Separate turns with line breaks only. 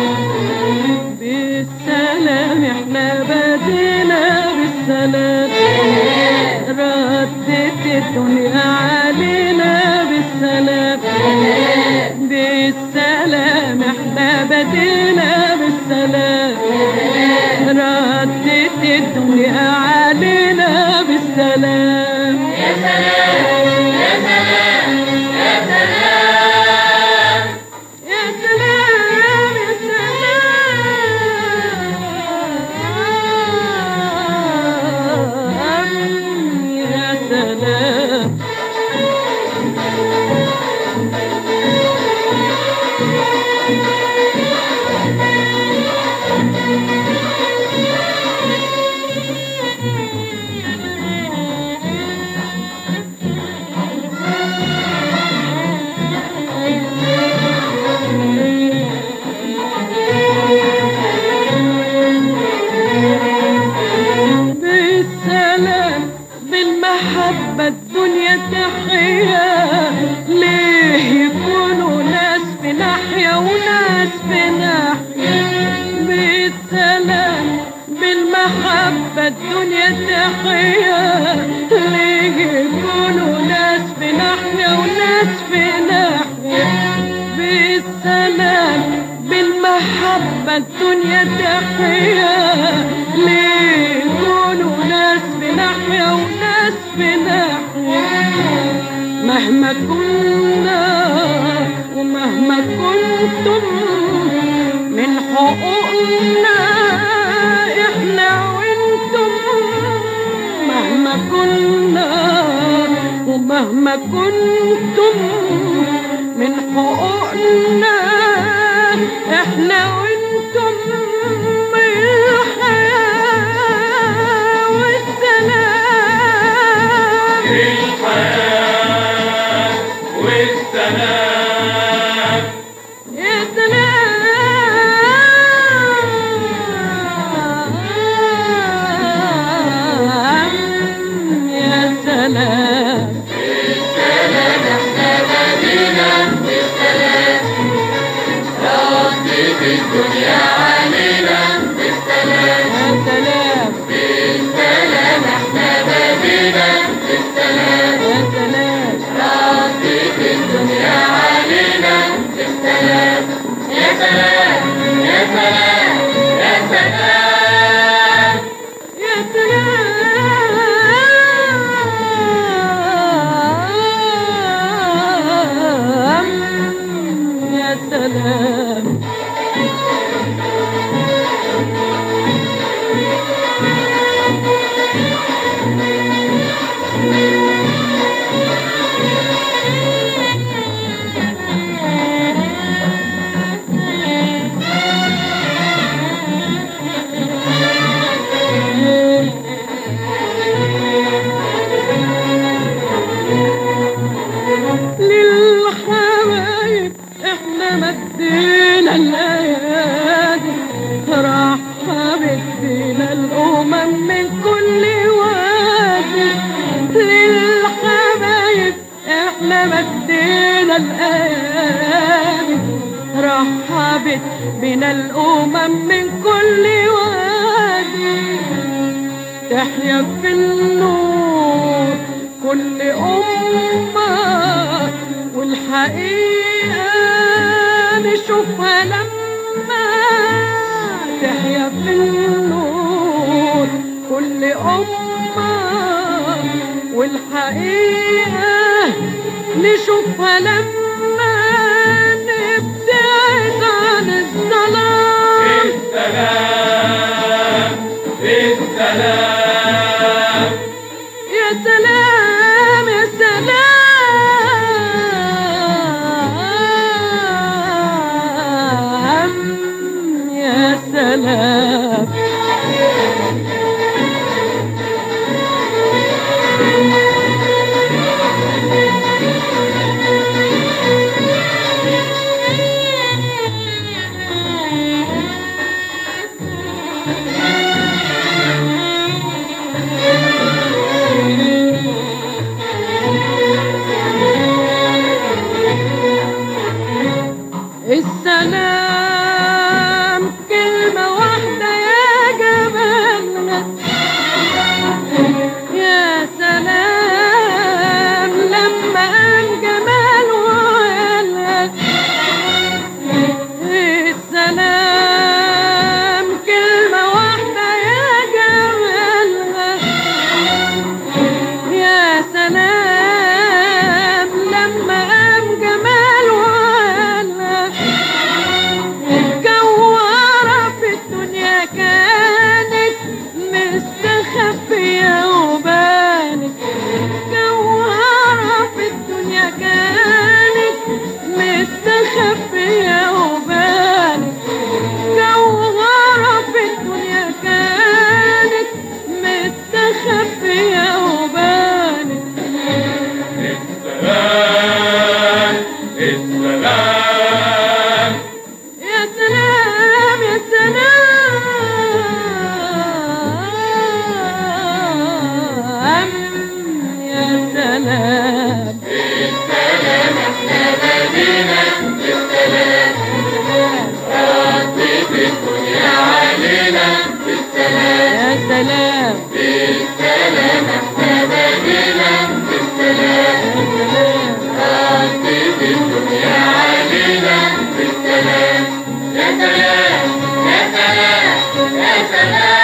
بالسلام احنا بدينا بالسلام ردت الدنيا علينا بالسلام بالسلام احنا بدينا بالسلام ردت الدنيا علينا بالسلام
يا سلام يا سلام يا سلام
يا سلام يا سلام يا سلام بالسلام بالمحبة الدنيا تحيا ليه يكونوا ناس في ناحية وناس في ناحية بالسلام بالمحبة الدنيا تحيا ليه يكونوا ناس في ناحية وناس في ناحية بالسلام بالمحبة الدنيا تحيا ليه يكونوا ناس في ناحية وناس في ناحية مهما كنا ومهما كنتم من حقوقنا احنا وانتم مهما كنا ومهما كنتم من حقوقنا احنا وانتم الحياة والسلام
الحياة والسلام
يا سلام يا سلام
بالسلام احنا بدينا بالسلام ردت الدنيا علينا بالسلام
يا سلام
بالسلام احنا بدينا بالسلام
يا سلام
ردت الدنيا علينا بالسلام يا سلام يا سلام يا سلام
يا سلام يا سلام للحبايب احنا مدينا الايادي رحبت بينا الامم من كل وادي للحبايب احنا مدينا الايادي رحبت بنا الامم من كل وادي تحيا في النور كل أمة والحقيقة نشوفها لما تحيا في النور كل أمة والحقيقة نشوفها لما نبتعد عن الظلام
بالسلام بالسلام
يا سلام يا سلام يا سلام السلام
علينا بالسلام ربي في الدنيا علينا بالسلام
يا سلام
بالسلام احنا بنينا بالسلام
يا سلام
ربي في الدنيا علينا بالسلام يا سلام يا سلام يا سلام